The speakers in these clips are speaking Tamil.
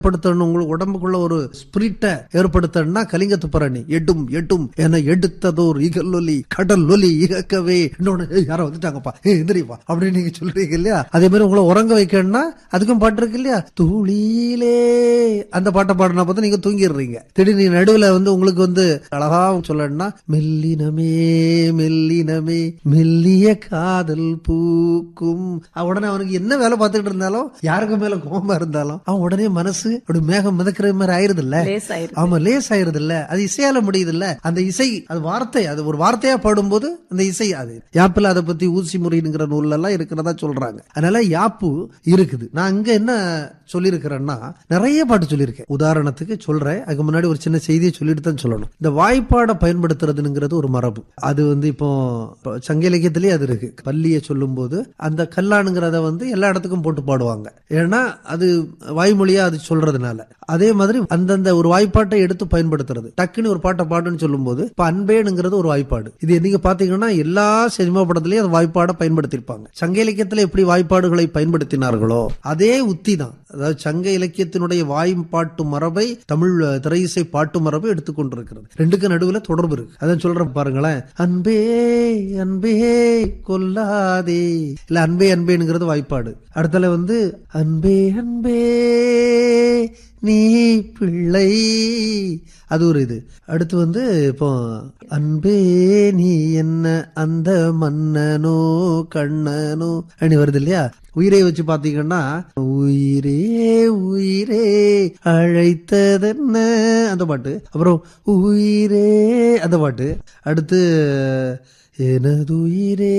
ஏற்படுத்தணும் உங்களுக்கு உடம்புக்குள்ள ஒரு ஸ்பிரிட்டை ஏற்படுத்தணும்னா கலிங்க துப்பரணி எட்டும் எட்டும் என எடுத்ததோர் இகல்லொலி கடல் ஒலி இகக்கவே இன்னொன்னு "ஏய், யாரோ வந்துட்டாங்கப்பா ஏ எந்திரிப்பா அப்படின்னு நீங்க சொல்றீங்க இல்லையா அதே மாதிரி உங்களை உறங்க வைக்கணும்னா அதுக்கும் பாட்டு இருக்கு இல்லையா துளியிலே அந்த பாட்டை பாடினா பார்த்து நீங்க தூங்கிடுறீங்க திடீர்னு நடுவுல வந்து உங்களுக்கு வந்து அழகா சொல்லணும்னா மெல்லினமே மெல்லினமே மெல்லிய காதல் பூக்கும் அவன் உடனே அவனுக்கு என்ன வேலை பார்த்துக்கிட்டு இருந்தாலும் யாருக்கு மேல கோபமா இருந்தாலும் அவன் உடனே மனசு அப்படி மேகம் மிதக்கிற மாதிரி ஆயிருது இல்ல லேசாயிரும் ஆமா லேஸ் ஆயிருது இல்ல அது இசையால முடியுது இல்ல அந்த இசை அது வார்த்தை அது ஒரு வார்த்தையா பாடும்போது அந்த இசை அது யாப்புல அதை பத்தி ஊசி முறைங்கிற நூல்ல எல்லாம் இருக்கிறதா சொல்றாங்க அதனால யாப்பு இருக்குது நான் இங்க என்ன சொல்லியிருக்கிறேன்னா நிறைய பாட்டு சொல்லியிருக்கேன் உதாரணத்துக்கு சொல்றேன் அதுக்கு முன்னாடி ஒரு சின்ன செய்தியை சொல்லிட்டு தான் சொல்லணும் இந்த வாய்ப்பாடை பயன்படுத்துறதுங்கிறது ஒரு மரபு அது வந்து இப்போ இப்போ சங்க இலக்கியத்திலேயே அது இருக்கு பள்ளியை சொல்லும் போது அந்த கல்லானுங்கிறத வந்து எல்லா இடத்துக்கும் போட்டு பாடுவாங்க ஏன்னா அது வாய்மொழியா அது சொல்றதுனால அதே மாதிரி அந்தந்த ஒரு வாய்ப்பாட்டை எடுத்து பயன்படுத்துறது டக்குன்னு ஒரு பாட்டை பாடுன்னு சொல்லும்போது இப்ப அன்பேனுங்கிறது ஒரு வாய்ப்பாடு இது நீங்க பாத்தீங்கன்னா எல்லா சினிமா படத்திலயும் அந்த வாய்ப்பாடை பயன்படுத்தியிருப்பாங்க சங்க இலக்கியத்துல எப்படி வாய்ப்பாடுகளை பயன்படுத்தினார்களோ அதே உத்தி தான் அதாவது சங்க இலக்கியத்தினுடைய வாய்ப்பாட்டு மரபை தமிழ் திரையிசை பாட்டு மரபை எடுத்துக்கொண்டிருக்கிறது ரெண்டுக்கு நடுவுல தொடர்பு இருக்கு அதான் சொல்றேன் பாருங்களேன் அன்பே அன்பே கொல்லாதே இல்ல அன்பே அன்பேனுங்கிறது வாய்ப்பாடு அடுத்தல வந்து அன்பே அன்பே நீ பிள்ளை அது ஒரு இது அடுத்து வந்து இப்போ அன்பே நீ என்ன அந்த மன்னனோ கண்ணனோ அப்படி வருது இல்லையா உயிரை வச்சு பாத்தீங்கன்னா உயிரே உயிரே அழைத்ததென்ன அந்த பாட்டு அப்புறம் உயிரே அந்த பாட்டு அடுத்து எனதுயிரே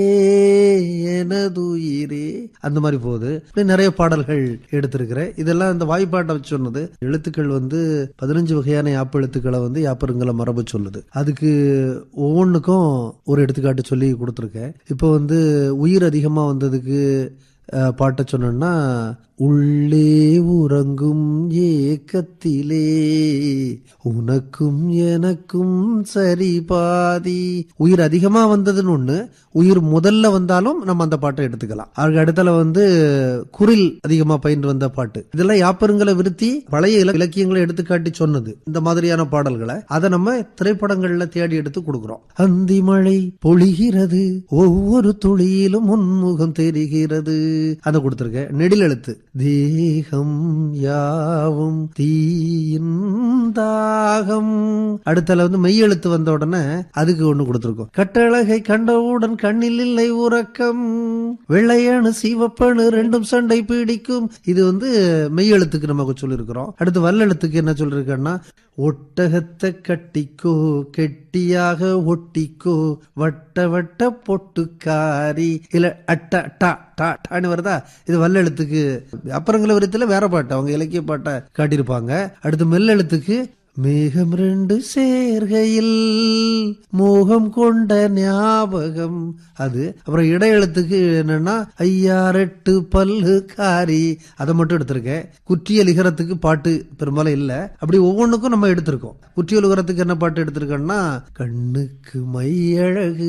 எனதுயிரே அந்த மாதிரி போகுது இப்படி நிறைய பாடல்கள் எடுத்திருக்கிறேன் இதெல்லாம் இந்த வாய்ப்பாட்டை வச்சு சொன்னது எழுத்துக்கள் வந்து பதினஞ்சு வகையான யாப்பு எழுத்துக்களை வந்து யாப்பருங்களை மரபு சொல்லுது அதுக்கு ஒவ்வொன்றுக்கும் ஒரு எடுத்துக்காட்டு சொல்லி கொடுத்துருக்கேன் இப்போ வந்து உயிர் அதிகமாக வந்ததுக்கு அஹ், பாட்டை சொன்னோம்னா உள்ளே உறங்கும் ஏக்கத்திலே உனக்கும் எனக்கும் சரி பாதி உயிர் அதிகமா வந்ததுன்னு ஒண்ணு உயிர் முதல்ல வந்தாலும் நம்ம அந்த பாட்டை எடுத்துக்கலாம் அதுக்கு அடுத்தல வந்து குரில் அதிகமா பயின்று வந்த பாட்டு இதெல்லாம் யாப்பருங்களை விருத்தி பழைய இல- இலக்கியங்களை எடுத்துக்காட்டி சொன்னது இந்த மாதிரியான பாடல்களை அதை நம்ம திரைப்படங்கள்ல தேடி எடுத்து கொடுக்கிறோம் அந்தி மழை பொழிகிறது ஒவ்வொரு துளியிலும் உன்முகம் தெரிகிறது அதை கொடுத்திருக்கேன் நெடில் எழுத்து தேகம் யாவும் தீயின் தாகம் அடுத்தல வந்து மெய் எழுத்து வந்த உடனே அதுக்கு ஒண்ணு கொடுத்திருக்கோம் கட்டழகை கண்டவுடன் கண்ணில் இல்லை உறக்கம் வெள்ளையணு சிவப்பணு ரெண்டும் சண்டை பிடிக்கும் இது வந்து மெய் எழுத்துக்கு நமக்கு சொல்லியிருக்கிறோம் அடுத்து வல்லெழுத்துக்கு என்ன சொல்லியிருக்கேன்னா ஒட்டகத்தை கட்டிக்கோ கெட்டியாக ஒட்டிக்கோ வட்ட வட்ட பொட்டுக்காரி இல்ல அட்ட டா டா டான்னு வருதா இது வல்லெழுத்துக்கு அப்புறங்கள விதத்துல வேற பாட்டு அவங்க இலக்கிய பாட்டை காட்டியிருப்பாங்க அடுத்து மெல்லெழுத்துக்கு மேகம் ரெண்டு சேர்கையில் மோகம் கொண்ட ஞாபகம் அது அப்புறம் இடையெழுத்துக்கு என்னன்னா ஐயாரெட்டு பல்லு காரி அதை மட்டும் எடுத்திருக்கேன் குற்றியல் இகரத்துக்கு பாட்டு பெரும்பாலும் இல்ல அப்படி ஒவ்வொன்றுக்கும் நம்ம எடுத்திருக்கோம் குற்றியல் இகரத்துக்கு என்ன பாட்டு எடுத்திருக்கோம்னா கண்ணுக்கு மை அழகு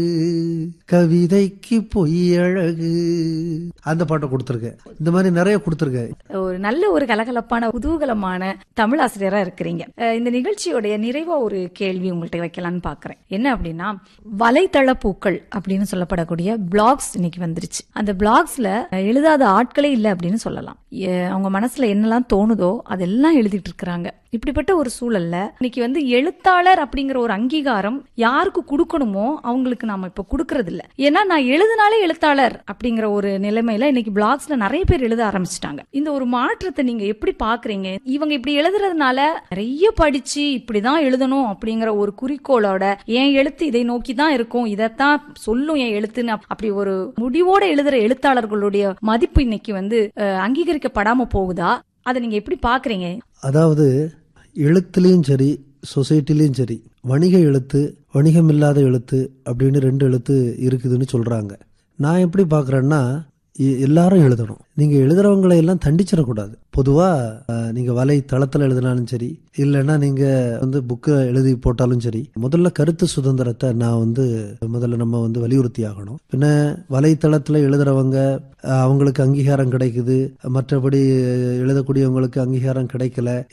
கவிதைக்கு பொய் அழகு அந்த பாட்டை கொடுத்திருக்கேன் இந்த மாதிரி நிறைய கொடுத்திருக்கேன் ஒரு நல்ல ஒரு கலகலப்பான குதூகலமான தமிழ் ஆசிரியரா இருக்கிறீங்க அஹ் இந்த நிகழ்ச்சியோடைய நிறைவா ஒரு கேள்வி உங்கள்ட்ட வைக்கலாம்னு பாக்குறேன் என்ன அப்படின்னா வலைத்தள பூக்கள் அப்படின்னு சொல்லப்படக்கூடிய பிளாக்ஸ் இன்னைக்கு வந்துருச்சு அந்த பிளாக்ஸ்ல எழுதாத ஆட்களே இல்லை அப்படின்னு சொல்லலாம் எ- அவங்க மனசுல என்னெல்லாம் தோணுதோ அதெல்லாம் எழுதிட்டு இருக்கிறாங்க இப்படிப்பட்ட ஒரு சூழல்ல இன்னைக்கு வந்து எழுத்தாளர் அப்படிங்கிற ஒரு அங்கீகாரம் யாருக்கு கொடுக்கணுமோ அவங்களுக்கு நாம இப்ப கொடுக்கறது இல்ல ஏன்னா நான் எழுதினாலே எழுத்தாளர் அப்படிங்கிற ஒரு நிலைமையில இன்னைக்கு பிளாக்ஸ்ல நிறைய பேர் எழுத ஆரம்பிச்சிட்டாங்க இந்த ஒரு மாற்றத்தை நீங்க எப்படி பாக்குறீங்க இவங்க இப்படி எழுதுறதுனால நிறைய படிச்சு இப்படிதான் எழுதணும் அப்படிங்கிற ஒரு குறிக்கோளோட என் எழுத்து இதை நோக்கி தான் இருக்கும் இதைத்தான் சொல்லும் என் எழுத்துன்னு அப்- அப்படி ஒரு முடிவோட எழுதுற எழுத்தாளர்களுடைய மதிப்பு இன்னைக்கு வந்து அஹ், அங்கீகரிக்கப்படாம போகுதா அதை நீங்க எப்படி பாக்குறீங்க அதாவது எழுத்துலேயும் சரி சொசைட்டிலையும் சரி வணிக எழுத்து வணிகம் இல்லாத எழுத்து அப்படின்னு ரெண்டு எழுத்து இருக்குதுன்னு சொல்றாங்க நான் எப்படி பார்க்குறேன்னா எ- எல்லாரும் எழுதணும் நீங்க எழுதுறவங்களை எல்லாம் தண்டிச்சிடக்கூடாது பொதுவா அஹ், நீங்க வலை தளத்துல எழுதினாலும் சரி இல்லைன்னா நீங்க வந்து புக்கு எழுதி போட்டாலும் சரி முதல்ல கருத்து சுதந்திரத்தை நான் வந்து முதல்ல நம்ம வந்து வலியுறுத்தி ஆகணும் பின்ன வலைத்தளத்துல எழுதுறவங்க அஹ், அவங்களுக்கு அங்கீகாரம் கிடைக்குது மற்றபடி எழுதக்கூடியவங்களுக்கு அங்கீகாரம் கிடைக்கல